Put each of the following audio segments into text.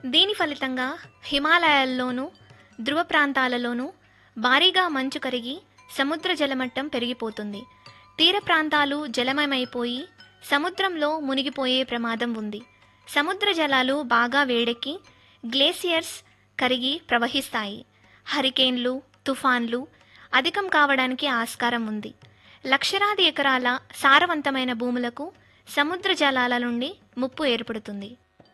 దీని ఫలితంగా హిమాలయాల్లోనూ ధ్రువ ప్రాంతాలలోనూ భారీగా మంచు కరిగి సముద్ర జలమట్టం పెరిగిపోతుంది తీర ప్రాంతాలు జలమయమైపోయి సముద్రంలో మునిగిపోయే ప్రమాదం ఉంది సముద్ర జలాలు బాగా వేడెక్కి గ్లేసియర్స్ కరిగి ప్రవహిస్తాయి హరికేన్లు తుఫాన్లు అధికం కావడానికి ఆస్కారం ఉంది లక్షలాది ఎకరాల సారవంతమైన భూములకు సముద్ర జలాల నుండి ముప్పు ఏర్పడుతుంది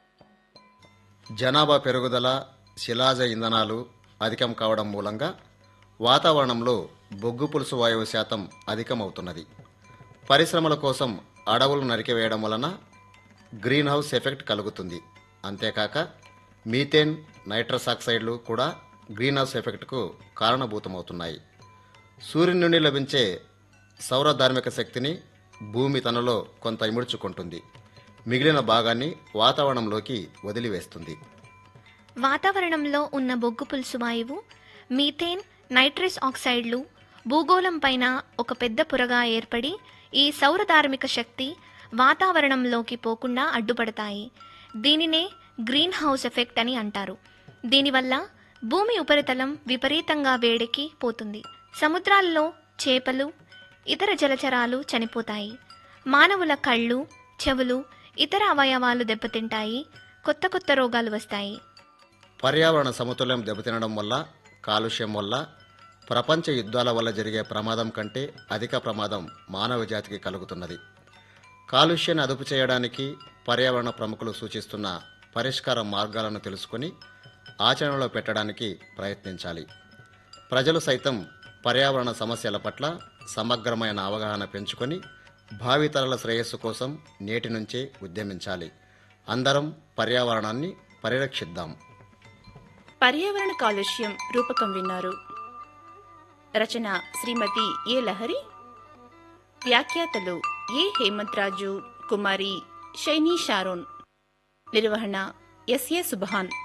జనాభా పెరుగుదల శిలాజ ఇంధనాలు అధికం కావడం మూలంగా వాతావరణంలో బొగ్గు పులుసు వాయువు శాతం అధికమవుతున్నది పరిశ్రమల కోసం అడవులు నరికివేయడం వలన గ్రీన్ హౌస్ ఎఫెక్ట్ కలుగుతుంది అంతేకాక మీథేన్ నైట్రస్ ఆక్సైడ్లు కూడా గ్రీన్ హౌస్ ఎఫెక్ట్కు కారణభూతమవుతున్నాయి సూర్యుని నుండి లభించే సౌర ధార్మిక శక్తిని భూమి తనలో కొంత ఇముడ్చుకుంటుంది మిగిలిన భాగాన్ని వాతావరణంలోకి వదిలివేస్తుంది వాతావరణంలో ఉన్న బొగ్గు పులుసు వాయువు మీథేన్ నైట్రస్ ఆక్సైడ్లు భూగోళం పైన ఒక పెద్ద పొరగా ఏర్పడి ఈ సౌరధార్మిక శక్తి వాతావరణంలోకి పోకుండా అడ్డుపడతాయి దీనినే గ్రీన్ హౌస్ ఎఫెక్ట్ అని అంటారు దీనివల్ల భూమి ఉపరితలం విపరీతంగా వేడెక్కి పోతుంది సముద్రాల్లో చేపలు ఇతర జలచరాలు చనిపోతాయి మానవుల కళ్ళు చెవులు ఇతర అవయవాలు దెబ్బతింటాయి కొత్త కొత్త రోగాలు వస్తాయి పర్యావరణ సమతుల్యం దెబ్బతినడం వల్ల కాలుష్యం వల్ల ప్రపంచ యుద్ధాల వల్ల జరిగే ప్రమాదం కంటే అధిక ప్రమాదం మానవ జాతికి కలుగుతున్నది కాలుష్యాన్ని అదుపు చేయడానికి పర్యావరణ ప్రముఖులు సూచిస్తున్న పరిష్కార మార్గాలను తెలుసుకొని ఆచరణలో పెట్టడానికి ప్రయత్నించాలి ప్రజలు సైతం పర్యావరణ సమస్యల పట్ల సమగ్రమైన అవగాహన పెంచుకొని భావితరాల శ్రేయస్సు కోసం నేటి నుంచే ఉద్యమించాలి అందరం పర్యావరణాన్ని పరిరక్షిద్దాం పర్యావరణ కాలుష్యం రూపకం విన్నారు రచన శ్రీమతి ఏ లహరి వ్యాఖ్యాతలు A Hemanth Raju Kumari Shiny Sharon నిర్వహణ ఎస్ఏ సుబహాన్